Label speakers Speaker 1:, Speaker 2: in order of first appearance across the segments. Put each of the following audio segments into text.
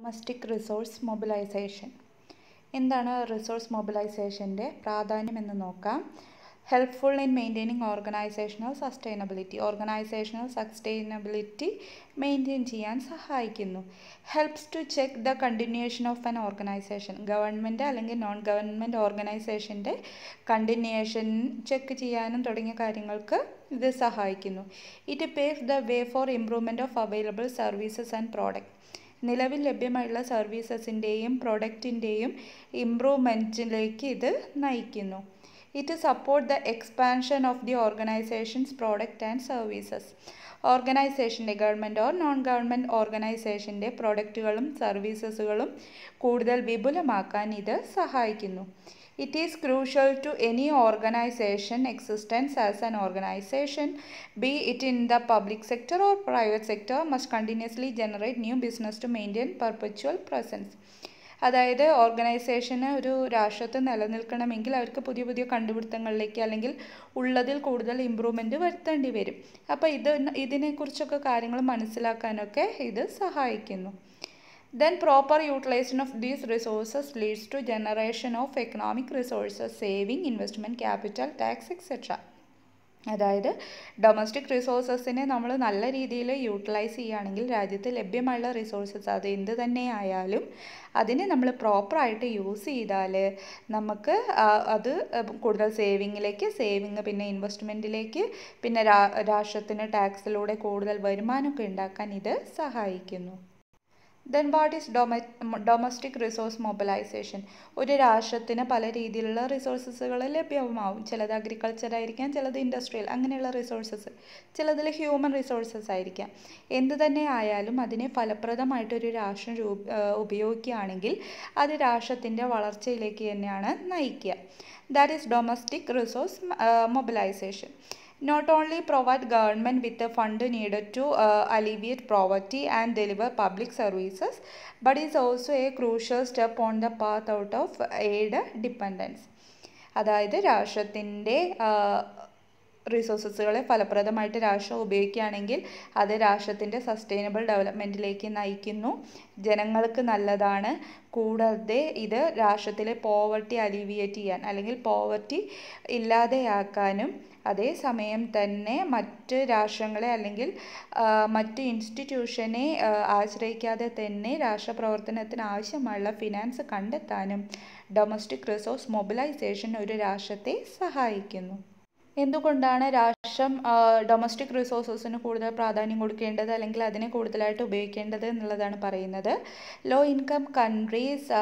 Speaker 1: Domestic resource mobilisation എന്താണ് resource മൊബിലൈസേഷൻ്റെ പ്രാധാന്യം എന്ന് നോക്കാം helpful in maintaining organisational sustainability organisational sustainability maintain ചെയ്യാൻ സഹായിക്കുന്നു helps to check the continuation of an organisation government അല്ലെങ്കിൽ നോൺ ഗവൺമെൻറ് ഓർഗനൈസേഷൻ്റെ കണ്ടിന്യൂഷൻ ചെക്ക് ചെയ്യാനും തുടങ്ങിയ കാര്യങ്ങൾക്ക് ഇത് സഹായിക്കുന്നു it paves the way for improvement of available services and product നിലവിൽ ലഭ്യമായുള്ള സർവീസസിൻ്റെയും പ്രൊഡക്റ്റിൻ്റെയും ഇംപ്രൂവ്മെൻറ്റിലേക്ക് ഇത് നയിക്കുന്നു it support the expansion of the organisations product and services ഓർഗനൈസേഷൻ്റെ ഗവൺമെൻറ് ഓർ നോൺ ഗവൺമെൻറ് ഓർഗനൈസേഷൻ്റെ പ്രൊഡക്റ്റുകളും സർവീസസുകളും കൂടുതൽ വിപുലമാക്കാൻ ഇത് സഹായിക്കുന്നു It is crucial to any organization existence as an organization, be it in the public sector or private sector, must continuously generate new business to maintain perpetual presence. അതായത് ഓർഗനൈസേഷന് ഒരു രാഷ്ട്രത്തിൽ നിലനിൽക്കണമെങ്കിൽ അവർക്ക് പുതിയ പുതിയ കണ്ടുപിടുത്തങ്ങളിലേക്ക് അല്ലെങ്കിൽ ഉള്ളതിൽ കൂടുതൽ ഇമ്പ്രൂവ്മെൻറ്റ് വരുത്തേണ്ടി വരും അപ്പോൾ ഇത് ഇതിനെക്കുറിച്ചൊക്കെ കാര്യങ്ങൾ മനസ്സിലാക്കാനൊക്കെ ഇത് സഹായിക്കുന്നു then proper utilization of these resources leads to generation of economic resources saving investment capital tax etc അതായത് ഡൊമസ്റ്റിക് റിസോഴ്സസിനെ നമ്മൾ നല്ല രീതിയിൽ യൂട്ടിലൈസ് ചെയ്യുകയാണെങ്കിൽ രാജ്യത്ത് ലഭ്യമായുള്ള റിസോഴ്സസ് അത് എന്ത് തന്നെ ആയാലും അതിനെ നമ്മൾ പ്രോപ്പറായിട്ട് യൂസ് ചെയ്താൽ നമുക്ക് അത് കൂടുതൽ സേവിങ്ങിലേക്ക് സേവിങ് പിന്നെ ഇൻവെസ്റ്റ്മെൻറ്റിലേക്ക് പിന്നെ രാഷ്ട്രത്തിന് ടാക്സിലൂടെ കൂടുതൽ വരുമാനമൊക്കെ ഉണ്ടാക്കാൻ ഇത് സഹായിക്കുന്നു then what is dom domestic resource mobilisation ഒരു രാഷ്ട്രത്തിന് പല രീതിയിലുള്ള റിസോഴ്സസുകൾ ലഭ്യമാവും ചിലത് അഗ്രികൾച്ചർ ആയിരിക്കാം ചിലത് ഇൻഡസ്ട്രിയൽ അങ്ങനെയുള്ള റിസോഴ്സസ് ചിലതിൽ ഹ്യൂമൻ റിസോഴ്സസ് ആയിരിക്കാം എന്ത് തന്നെ ആയാലും അതിനെ ഫലപ്രദമായിട്ട് ഒരു രാഷ്ട്രം രൂപ ഉപയോഗിക്കുകയാണെങ്കിൽ അത് രാഷ്ട്രത്തിൻ്റെ വളർച്ചയിലേക്ക് തന്നെയാണ് നയിക്കുക that is domestic resource mobilisation not only provide government with the fund needed to uh, alleviate poverty and deliver public services but is also a crucial step on the path out of aid dependence അതായത് രാഷ്ട്രത്തിൻ്റെ റിസോഴ്സസുകളെ ഫലപ്രദമായിട്ട് രാഷ്ട്രം ഉപയോഗിക്കുകയാണെങ്കിൽ അത് രാഷ്ട്രത്തിൻ്റെ sustainable ഡെവലപ്മെൻറ്റിലേക്ക് നയിക്കുന്നു ജനങ്ങൾക്ക് നല്ലതാണ് കൂടാതെ ഇത് രാഷ്ട്രത്തിലെ പോവർട്ടി അലിവിയേറ്റ് ചെയ്യാൻ അല്ലെങ്കിൽ പോവർട്ടി ഇല്ലാതെയാക്കാനും അതേസമയം തന്നെ മറ്റ് രാഷ്ട്രങ്ങളെ അല്ലെങ്കിൽ മറ്റ് ഇൻസ്റ്റിറ്റ്യൂഷനെ ആശ്രയിക്കാതെ തന്നെ രാഷ്ട്രപ്രവർത്തനത്തിന് ആവശ്യമുള്ള ഫിനാൻസ് കണ്ടെത്താനും ഡൊമസ്റ്റിക് റിസോഴ്സ് മൊബിലൈസേഷൻ ഒരു രാഷ്ട്രത്തെ സഹായിക്കുന്നു എന്തുകൊണ്ടാണ് രാഷ്ട്രം ഡൊമസ്റ്റിക് റിസോഴ്സസിന് കൂടുതൽ പ്രാധാന്യം കൊടുക്കേണ്ടത് അല്ലെങ്കിൽ അതിനെ കൂടുതലായിട്ട് ഉപയോഗിക്കേണ്ടത് എന്നുള്ളതാണ് പറയുന്നത് low income countries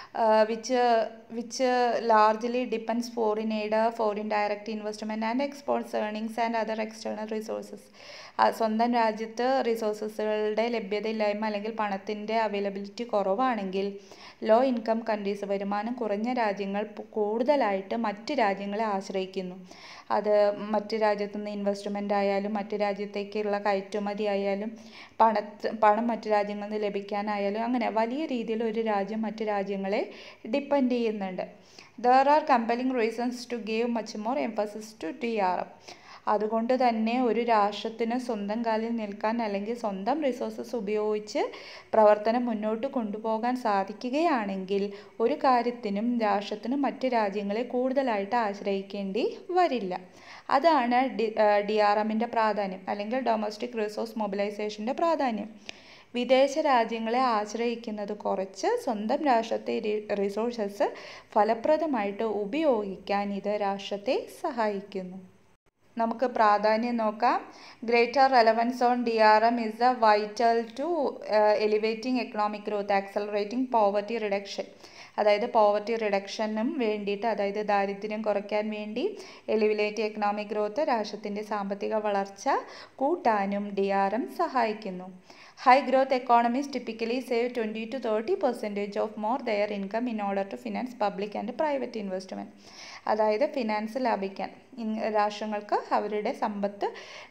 Speaker 1: which which largely depends foreign aid foreign direct investment and exports earnings and other external resources സ്വന്തം രാജ്യത്ത് റിസോഴ്സസുകളുടെ ലഭ്യതയില്ലായ്മ അല്ലെങ്കിൽ പണത്തിൻ്റെ അവൈലബിലിറ്റി കുറവാണെങ്കിൽ ലോ ഇൻകം കൺട്രീസ് വരുമാനം കുറഞ്ഞ രാജ്യങ്ങൾ കൂടുതലായിട്ട് മറ്റ് രാജ്യങ്ങളെ ആശ്രയിക്കുന്നു അത് മറ്റ് രാജ്യത്തു നിന്ന് ഇൻവെസ്റ്റ്മെൻ്റ് ആയാലും മറ്റ് രാജ്യത്തേക്കുള്ള കയറ്റുമതി ആയാലും പണത്ത് പണം മറ്റ് രാജ്യങ്ങളിൽ നിന്ന് ലഭിക്കാനായാലും അങ്ങനെ വലിയ രീതിയിൽ ഒരു രാജ്യം മറ്റ് രാജ്യങ്ങളെ ഡിപ്പെൻഡ് ചെയ്യുന്നുണ്ട് there are compelling reasons to give much more emphasis to T R M അതുകൊണ്ട് തന്നെ ഒരു രാഷ്ട്രത്തിന് സ്വന്തം കാലിൽ നിൽക്കാൻ അല്ലെങ്കിൽ സ്വന്തം റിസോഴ്സസ് ഉപയോഗിച്ച് പ്രവർത്തനം മുന്നോട്ട് കൊണ്ടുപോകാൻ സാധിക്കുകയാണെങ്കിൽ ഒരു കാര്യത്തിനും രാഷ്ട്രത്തിന് മറ്റ് രാജ്യങ്ങളെ കൂടുതലായിട്ട് ആശ്രയിക്കേണ്ടി വരില്ല അതാണ് ഡി ഡി ആർ എമ്മിൻ്റെ പ്രാധാന്യം അല്ലെങ്കിൽ ഡൊമസ്റ്റിക് റിസോഴ്സ് മൊബിലൈസേഷൻ്റെ പ്രാധാന്യം വിദേശ രാജ്യങ്ങളെ ആശ്രയിക്കുന്നത് കുറച്ച് സ്വന്തം രാഷ്ട്രത്തെ റിസോഴ്സസ് ഫലപ്രദമായിട്ട് ഉപയോഗിക്കാൻ ഇത് രാഷ്ട്രത്തെ സഹായിക്കുന്നു നമുക്ക് പ്രാധാന്യം നോക്കാം greater relevance on D R M is a vital to elevating economic growth accelerating poverty reduction അതായത് പോവർട്ടി റിഡക്ഷനും വേണ്ടിയിട്ട് അതായത് ദാരിദ്ര്യം കുറയ്ക്കാൻ വേണ്ടി എലിവിലേറ്റ് എക്കണോമിക് ഗ്രോത്ത് രാഷ്ട്രത്തിൻ്റെ സാമ്പത്തിക വളർച്ച കൂട്ടാനും ഡി ആർ എം സഹായിക്കുന്നു high growth economies typically save twenty to thirty percentage of more their income in order to finance public and private investment അതായത് ഫിനാൻസ് ലാഭിക്കാൻ രാഷ്ട്രങ്ങൾക്ക് അവരുടെ സമ്പത്ത്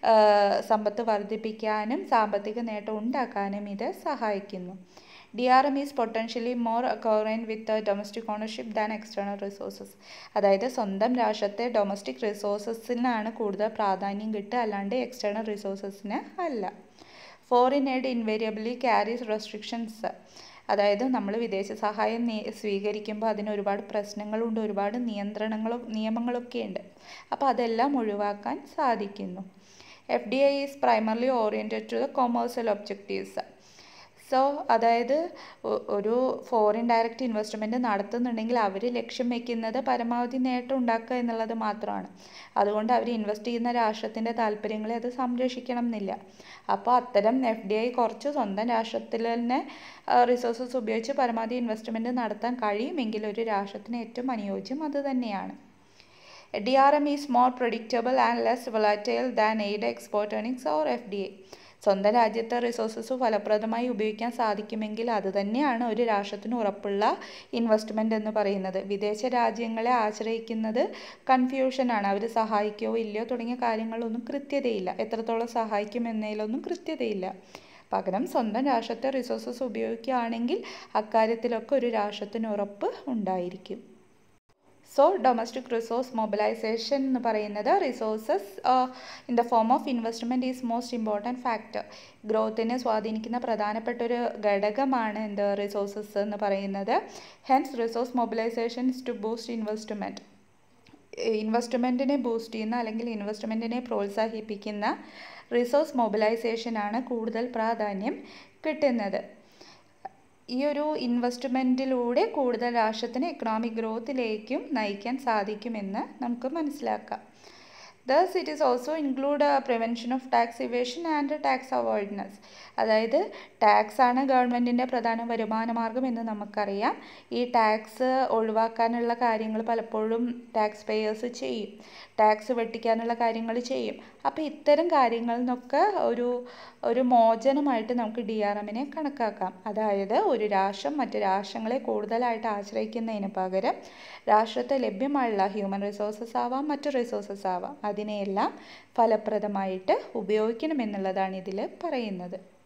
Speaker 1: സമ്പത്ത് വർദ്ധിപ്പിക്കാനും സാമ്പത്തിക നേട്ടം ഉണ്ടാക്കാനും ഇത് സഹായിക്കുന്നു D R M is potentially more current with domestic ownership than external resources അതായത് സ്വന്തം രാഷ്ട്രത്തെ ഡൊമസ്റ്റിക് റിസോഴ്സസിനാണ് കൂടുതൽ പ്രാധാന്യം കിട്ടുക അല്ലാണ്ട് എക്സ്റ്റേണൽ റിസോഴ്സസിന് അല്ല foreign aid invariably carries restrictions അതായത് നമ്മൾ വിദേശ സഹായം സ്വീകരിക്കുമ്പോൾ അതിന് ഒരുപാട് പ്രശ്നങ്ങളുണ്ട് ഒരുപാട് നിയന്ത്രണങ്ങളും നിയമങ്ങളൊക്കെ ഉണ്ട് അപ്പോൾ അതെല്ലാം ഒഴിവാക്കാൻ സാധിക്കുന്നു F D I is primarily oriented to the commercial objectives so അതായത് ഒരു ഫോറിൻ ഡയറക്റ്റ് ഇൻവെസ്റ്റ്മെൻറ്റ് നടത്തുന്നുണ്ടെങ്കിൽ അവർ ലക്ഷ്യം വെക്കുന്നത് പരമാവധി നേട്ടം ഉണ്ടാക്കുക എന്നുള്ളത് മാത്രമാണ് അതുകൊണ്ട് അവർ ഇൻവെസ്റ്റ് ചെയ്യുന്ന രാഷ്ട്രത്തിൻ്റെ താല്പര്യങ്ങളെ അത് സംരക്ഷിക്കണം എന്നില്ല അപ്പോൾ അത്തരം എഫ് ഡി ഐ കുറച്ച് സ്വന്തം രാഷ്ട്രത്തിൽ തന്നെ റിസോഴ്സസ് ഉപയോഗിച്ച് പരമാവധി ഇൻവെസ്റ്റ്മെൻറ്റ് നടത്താൻ കഴിയുമെങ്കിൽ ഒരു രാഷ്ട്രത്തിന് ഏറ്റവും അനുയോജ്യം അത് തന്നെയാണ് D R M is more predictable and less volatile than aid export earnings or F D A സ്വന്തം രാജ്യത്തെ റിസോഴ്സസ് ഫലപ്രദമായി ഉപയോഗിക്കാൻ സാധിക്കുമെങ്കിൽ അത് തന്നെയാണ് ഒരു രാഷ്ട്രത്തിന് ഉറപ്പുള്ള ഇൻവെസ്റ്റ്മെൻ്റ് എന്ന് പറയുന്നത് വിദേശ രാജ്യങ്ങളെ ആശ്രയിക്കുന്നത് കൺഫ്യൂഷനാണ് അവർ സഹായിക്കോ ഇല്ലയോ തുടങ്ങിയ കാര്യങ്ങളൊന്നും കൃത്യതയില്ല എത്രത്തോളം സഹായിക്കും എന്നതിലൊന്നും കൃത്യതയില്ല പകരം സ്വന്തം രാഷ്ട്രത്തെ റിസോഴ്സസ് ഉപയോഗിക്കുകയാണെങ്കിൽ അക്കാര്യത്തിലൊക്കെ ഒരു രാഷ്ട്രത്തിന് ഉറപ്പ് ഉണ്ടായിരിക്കും സോ ഡൊമസ്റ്റിക് റിസോഴ്സ് മൊബിലൈസേഷൻ എന്ന് പറയുന്നത് resources in the form of investment is most important factor ഗ്രോത്തിനെ സ്വാധീനിക്കുന്ന പ്രധാനപ്പെട്ട ഒരു ഘടകമാണ് എന്ത് റിസോഴ്സസ് എന്ന് പറയുന്നത് hence resource mobilisation is to boost investment ഇൻവെസ്റ്റ്മെൻറ്റിനെ ബൂസ്റ്റ് ചെയ്യുന്ന അല്ലെങ്കിൽ ഇൻവെസ്റ്റ്മെൻറ്റിനെ പ്രോത്സാഹിപ്പിക്കുന്ന റിസോഴ്സ് മൊബിലൈസേഷനാണ് കൂടുതൽ പ്രാധാന്യം കിട്ടുന്നത് ഈ ഒരു ഇൻവെസ്റ്റ്മെൻറ്റിലൂടെ കൂടുതൽ രാഷ്ട്രത്തിന് എക്കണോമിക് ഗ്രോത്തിലേക്കും നയിക്കാൻ സാധിക്കുമെന്ന് നമുക്ക് മനസ്സിലാക്കാം thus it is also include prevention of tax evasion and tax avoidance അതായത് ടാക്സ് ആണ് ഗവൺമെൻറ്റിൻ്റെ പ്രധാന വരുമാന മാർഗം എന്ന് നമുക്കറിയാം ഈ ടാക്സ് ഒഴിവാക്കാനുള്ള കാര്യങ്ങൾ പലപ്പോഴും ടാക്സ് പേയേഴ്സ് ചെയ്യും ടാക്സ് വെട്ടിക്കാനുള്ള കാര്യങ്ങൾ ചെയ്യും അപ്പോൾ ഇത്തരം കാര്യങ്ങളിൽ നിന്നൊക്കെ ഒരു ഒരു മോചനമായിട്ട് നമുക്ക് ഡി ആർ എമ്മിനെ കണക്കാക്കാം അതായത് ഒരു രാഷ്ട്രം മറ്റു രാഷ്ട്രങ്ങളെ കൂടുതലായിട്ട് ആശ്രയിക്കുന്നതിന് പകരം രാഷ്ട്രത്തെ ലഭ്യമായുള്ള ഹ്യൂമൻ റിസോഴ്സസ് ആവാം മറ്റു റിസോഴ്സസ് ആവാം അതിനെയെല്ലാം ഫലപ്രദമായിട്ട് ഉപയോഗിക്കണമെന്നുള്ളതാണ് ഇതിൽ പറയുന്നത്